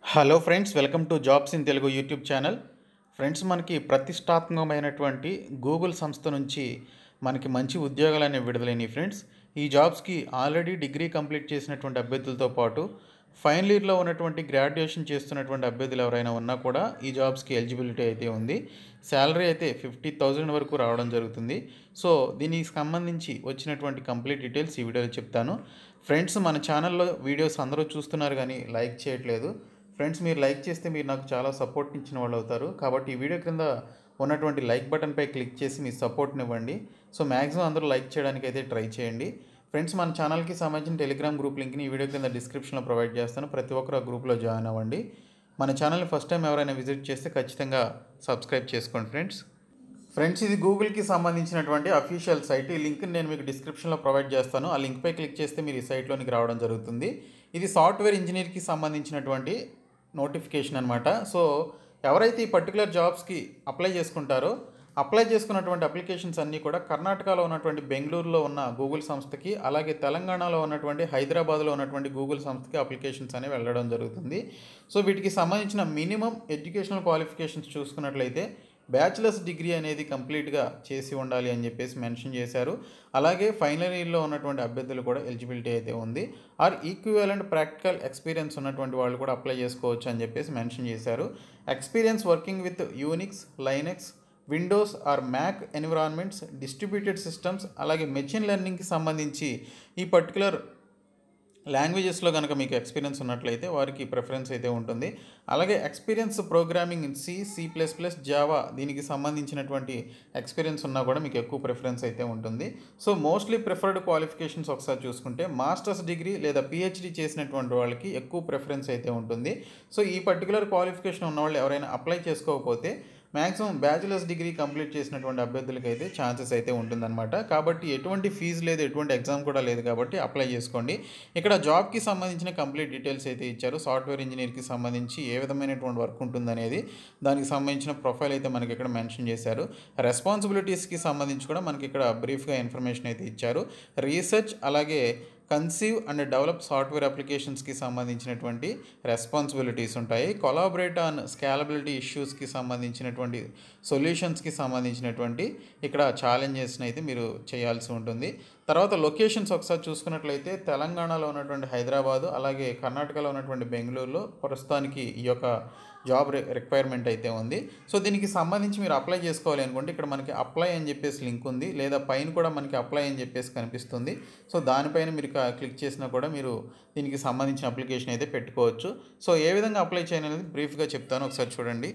hello friends welcome to jobs in Telugu YouTube channel friends మనకి ప్రతిష్టాత్మకమైనటువంటి Google సంస్థ నుంచి మనకి మంచి ఉద్యోగాలనే విడుదలైనవి ఫ్రెండ్స్ ఈ జాబ్స్కి ఆల్రెడీ డిగ్రీ కంప్లీట్ చేసినటువంటి అభ్యర్థులతో పాటు ఫైనల్ ఇయర్లో ఉన్నటువంటి గ్రాడ్యుయేషన్ చేస్తున్నటువంటి అభ్యర్థులు ఎవరైనా ఉన్నా కూడా ఈ జాబ్స్కి ఎలిజిబిలిటీ అయితే ఉంది శాలరీ అయితే ఫిఫ్టీ థౌజండ్ వరకు రావడం జరుగుతుంది సో దీనికి సంబంధించి వచ్చినటువంటి కంప్లీట్ డీటెయిల్స్ ఈ వీడియోలో చెప్తాను ఫ్రెండ్స్ మన ఛానల్లో వీడియోస్ అందరూ చూస్తున్నారు కానీ లైక్ చేయట్లేదు ఫ్రెండ్స్ మీరు లైక్ చేస్తే మీరు నాకు చాలా సపోర్ట్ ఇచ్చిన వాళ్ళు అవుతారు కాబట్టి ఈ వీడియో క్రింద ఉన్నటువంటి లైక్ బటన్పై క్లిక్ చేసి మీ సపోర్ట్ని ఇవ్వండి సో మ్యాక్సిమం అందరూ లైక్ చేయడానికి అయితే ట్రై చేయండి ఫ్రెండ్స్ మన ఛానల్కి సంబంధించిన టెలిగ్రామ్ గ్రూప్ లింక్ని ఈ వీడియో కింద డిస్క్రిప్షన్లో ప్రొవైడ్ చేస్తాను ప్రతి ఒక్కరు ఆ గ్రూప్లో జాయిన్ అవ్వండి మన ఛానల్ని ఫస్ట్ టైం ఎవరైనా విజిట్ చేస్తే ఖచ్చితంగా సబ్స్క్రైబ్ చేసుకోండి ఫ్రెండ్స్ ఫ్రెండ్స్ ఇది గూగుల్కి సంబంధించినటువంటి అఫీషియల్ సైట్ ఈ లింక్ నేను మీకు డిస్క్రిప్షన్లో ప్రొవైడ్ చేస్తాను ఆ లింక్పై క్లిక్ చేస్తే మీరు ఈ సైట్లోనికి రావడం జరుగుతుంది ఇది సాఫ్ట్వేర్ ఇంజనీర్కి సంబంధించినటువంటి నోటిఫికేషన్ అనమాట సో ఎవరైతే ఈ పర్టికులర్ జాబ్స్కి అప్లై చేసుకుంటారో అప్లై చేసుకున్నటువంటి అప్లికేషన్స్ అన్నీ కూడా కర్ణాటకలో ఉన్నటువంటి బెంగళూరులో ఉన్న గూగుల్ సంస్థకి అలాగే తెలంగాణలో ఉన్నటువంటి హైదరాబాద్లో ఉన్నటువంటి గూగుల్ సంస్థకి అప్లికేషన్స్ అనేవి వెళ్ళడం జరుగుతుంది సో వీటికి సంబంధించిన మినిమం ఎడ్యుకేషనల్ క్వాలిఫికేషన్స్ చూసుకున్నట్లయితే బ్యాచిలర్స్ డిగ్రీ అనేది కంప్లీట్గా చేసి ఉండాలి అని చెప్పేసి మెన్షన్ చేశారు అలాగే ఫైనల్ ఇయర్లో ఉన్నటువంటి అభ్యర్థులు కూడా ఎలిజిబిలిటీ అయితే ఉంది ఆర్ ఈక్వివలెంట్ ప్రాక్టికల్ ఎక్స్పీరియన్స్ ఉన్నటువంటి వాళ్ళు కూడా అప్లై చేసుకోవచ్చు అని చెప్పేసి మెన్షన్ చేశారు experience working with Unix Linux Windows or Mac environments distributed systems అలాగే మెషిన్ లెర్నింగ్కి సంబంధించి ఈ పర్టికులర్ లాంగ్వేజెస్లో కనుక మీకు ఎక్స్పీరియన్స్ ఉన్నట్లయితే వారికి ప్రిఫరెన్స్ అయితే ఉంటుంది అలాగే experience programming in C C plus plus Java దీనికి సంబంధించినటువంటి ఎక్స్పీరియన్స్ ఉన్నా కూడా మీకు ఎక్కువ ప్రిఫరెన్స్ అయితే ఉంటుంది సో మోస్ట్లీ ప్రిఫర్డ్ క్వాలిఫికేషన్స్ ఒకసారి చూసుకుంటే మాస్టర్స్ డిగ్రీ లేదా పిహెచ్డి చేసినటువంటి వాళ్ళకి ఎక్కువ ప్రిఫరెన్స్ అయితే ఉంటుంది సో ఈ పర్టికులర్ క్వాలిఫికేషన్ ఉన్న వాళ్ళు ఎవరైనా అప్లై చేసుకోకపోతే మ్యాక్సిమం బ్యాచిలర్స్ డిగ్రీ కంప్లీట్ చేసినటువంటి అభ్యర్థులకి అయితే ఛాన్సెస్ అయితే ఉంటుందన్నమాట కాబట్టి ఎటువంటి ఫీజు లేదు ఎటువంటి ఎగ్జామ్ కూడా లేదు కాబట్టి అప్లై చేసుకోండి ఇక్కడ జాబ్కి సంబంధించిన కంప్లీట్ డీటెయిల్స్ అయితే ఇచ్చారు సాఫ్ట్వేర్ ఇంజనీర్కి సంబంధించి ఏ విధమైనటువంటి వర్క్ ఉంటుందనేది దానికి సంబంధించిన ప్రొఫైల్ అయితే మనకి ఇక్కడ మెన్షన్ చేశారు రెస్పాన్సిబిలిటీస్కి సంబంధించి కూడా మనకి ఇక్కడ బ్రీఫ్గా ఇన్ఫర్మేషన్ అయితే ఇచ్చారు రీసెర్చ్ అలాగే కన్సీవ్ అండ్ డెవలప్ సాఫ్ట్వేర్ అప్లికేషన్స్కి సంబంధించినటువంటి రెస్పాన్సిబిలిటీస్ ఉంటాయి కొలాబరేట్ ఆన్ స్కాలబిలిటీ ఇష్యూస్కి సంబంధించినటువంటి సొల్యూషన్స్కి సంబంధించినటువంటి ఇక్కడ ఛాలెంజెస్ని అయితే మీరు చేయాల్సి ఉంటుంది తర్వాత లొకేషన్స్ ఒకసారి చూసుకున్నట్లయితే తెలంగాణలో ఉన్నటువంటి హైదరాబాదు అలాగే కర్ణాటకలో ఉన్నటువంటి బెంగళూరులో ప్రస్తుతానికి ఈ యొక్క జాబ్ రిక్వైర్మెంట్ అయితే ఉంది సో దీనికి సంబంధించి మీరు అప్లై చేసుకోవాలి అనుకుంటే ఇక్కడ మనకి అప్లై అని చెప్పేసి లింక్ ఉంది లేదా పైన కూడా మనకి అప్లై అని చెప్పేసి కనిపిస్తుంది సో దానిపైన మీరు క్లిక్ చేసినా కూడా మీరు దీనికి సంబంధించిన అప్లికేషన్ అయితే పెట్టుకోవచ్చు సో ఏ విధంగా అప్లై చేయాలనేది బ్రీఫ్గా చెప్తాను ఒకసారి చూడండి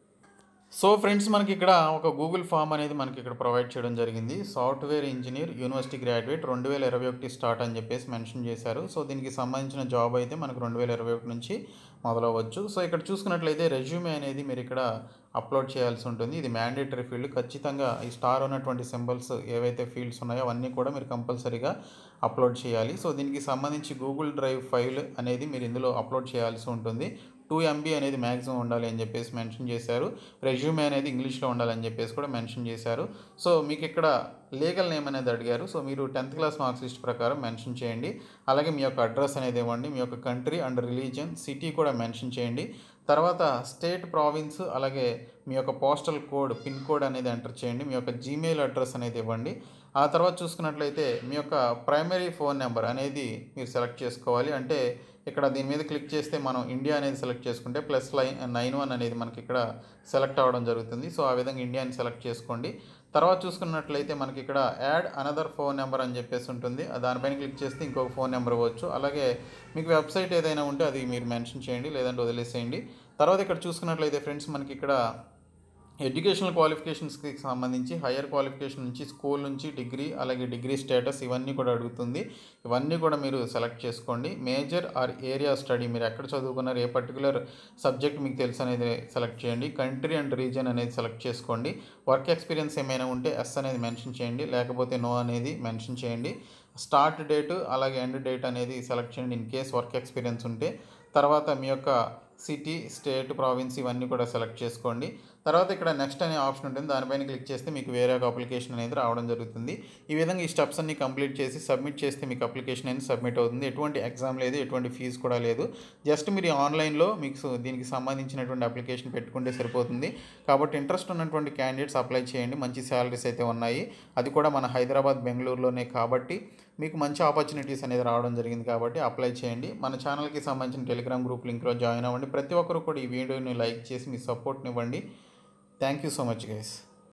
సో ఫ్రెండ్స్ మనకి ఇక్కడ ఒక గూగుల్ ఫామ్ అనేది మనకి ఇక్కడ ప్రొవైడ్ చేయడం జరిగింది సాఫ్ట్వేర్ ఇంజనీర్ యూనివర్సిటీ గ్రాడ్యుయేట్ రెండు వేల ఇరవై ఒకటి స్టార్ట్ అని చెప్పేసి మెన్షన్ చేశారు సో దీనికి సంబంధించిన జాబ్ అయితే మనకు రెండు వేల ఇరవై ఒకటి నుంచి మొదలవచ్చు సో ఇక్కడ చూసుకున్నట్లయితే రెజ్యూమే అనేది మీరు ఇక్కడ అప్లోడ్ చేయాల్సి ఉంటుంది ఇది మ్యాండేటరీ ఫీల్డ్ ఖచ్చితంగా ఈ స్టార్ ఉన్నటువంటి సింబల్స్ ఏవైతే ఫీల్డ్స్ ఉన్నాయో అవన్నీ కూడా మీరు కంపల్సరీగా అప్లోడ్ చేయాలి సో దీనికి సంబంధించి గూగుల్ డ్రైవ్ ఫైల్ అనేది మీరు ఇందులో అప్లోడ్ చేయాల్సి ఉంటుంది టూ ఎంబీ అనేది మ్యాక్సిమం ఉండాలి అని చెప్పేసి మెన్షన్ చేశారు రెజ్యూమే అనేది ఇంగ్లీష్లో ఉండాలని చెప్పేసి కూడా మెన్షన్ చేశారు సో మీకు ఇక్కడ లీగల్ నేమ్ అనేది అడిగారు సో మీరు టెన్త్ క్లాస్ మార్క్స్ లిస్ట్ ప్రకారం మెన్షన్ చేయండి అలాగే మీ యొక్క అడ్రస్ అనేది ఇవ్వండి మీ యొక్క కంట్రీ అండ్ రిలీజియన్ సిటీ కూడా మెన్షన్ చేయండి తర్వాత స్టేట్ ప్రావిన్స్ అలాగే మీ యొక్క పోస్టల్ కోడ్ పిన్ కోడ్ అనేది ఎంటర్ చేయండి మీ యొక్క జీమెయిల్ అడ్రస్ అనేది ఇవ్వండి ఆ తర్వాత చూసుకున్నట్లయితే మీ యొక్క ప్రైమరీ ఫోన్ నెంబర్ అనేది మీరు సెలెక్ట్ చేసుకోవాలి అంటే ఇక్కడ దీని మీద క్లిక్ చేస్తే మనం ఇండియా అనేది సెలెక్ట్ చేసుకుంటే ప్లస్ లైన్ నైన్ వన్ అనేది మనకి ఇక్కడ సెలెక్ట్ అవ్వడం జరుగుతుంది సో ఆ విధంగా ఇండియాని సెలెక్ట్ చేసుకోండి తర్వాత చూసుకున్నట్లయితే మనకి ఇక్కడ యాడ్ అనదర్ ఫోన్ నెంబర్ అని చెప్పేసి ఉంటుంది దానిపైన క్లిక్ చేస్తే ఇంకొక ఫోన్ నెంబర్ ఇవ్వచ్చు అలాగే మీకు వెబ్సైట్ ఏదైనా ఉంటే అది మీరు మెన్షన్ చేయండి లేదంటే వదిలేసేయండి తర్వాత ఇక్కడ చూసుకున్నట్లయితే ఫ్రెండ్స్ మనకి ఇక్కడ ఎడ్యుకేషనల్ క్వాలిఫికేషన్స్కి సంబంధించి హయ్యర్ క్వాలిఫికేషన్ నుంచి స్కూల్ నుంచి డిగ్రీ అలాగే డిగ్రీ స్టేటస్ ఇవన్నీ కూడా అడుగుతుంది ఇవన్నీ కూడా మీరు సెలెక్ట్ చేసుకోండి మేజర్ ఆర్ ఏరియా స్టడీ మీరు ఎక్కడ చదువుకున్నారు ఏ పర్టికులర్ సబ్జెక్ట్ మీకు తెలుసు అనేది సెలెక్ట్ చేయండి కంట్రీ అండ్ రీజన్ అనేది సెలెక్ట్ చేసుకోండి వర్క్ ఎక్స్పీరియన్స్ ఏమైనా ఉంటే ఎస్ అనేది మెన్షన్ చేయండి లేకపోతే నో అనేది మెన్షన్ చేయండి స్టార్ట్ డేట్ అలాగే ఎండ్ డేట్ అనేది సెలెక్ట్ చేయండి ఇన్ కేస్ వర్క్ ఎక్స్పీరియన్స్ ఉంటే తర్వాత మీ యొక్క సిటీ స్టేట్ ప్రావిన్స్ ఇవన్నీ కూడా సెలెక్ట్ చేసుకోండి తర్వాత ఇక్కడ నెక్స్ట్ అనే ఆప్షన్ ఉంటుంది దానిపైన క్లిక్ చేస్తే మీకు వేరే ఒక అప్లికేషన్ అనేది రావడం జరుగుతుంది ఈ విధంగా ఈ స్టెప్స్ అన్ని కంప్లీట్ చేసి సబ్మిట్ చేస్తే మీకు అప్లికేషన్ అనేది సబ్మిట్ అవుతుంది ఎటువంటి ఎగ్జామ్ లేదు ఎటువంటి ఫీజు కూడా లేదు జస్ట్ మీరు ఆన్లైన్లో మీకు సు- దీనికి సంబంధించినటువంటి అప్లికేషన్ పెట్టుకుంటే సరిపోతుంది కాబట్టి ఇంట్రెస్ట్ ఉన్నటువంటి క్యాండిడేట్స్ అప్లై చేయండి మంచి శాలరీస్ అయితే ఉన్నాయి అది కూడా మన హైదరాబాద్ బెంగళూరులోనే కాబట్టి మీకు మంచి ఆపర్చునిటీస్ అనేది రావడం జరిగింది కాబట్టి అప్లై చేయండి మన ఛానల్కి సంబంధించిన టెలిగ్రామ్ గ్రూప్ లింక్లో జాయిన్ అవ్వండి ప్రతి ఒక్కరు కూడా ఈ వీడియోని లైక్ చేసి మీ సపోర్ట్ని ఇవ్వండి thank you so much guys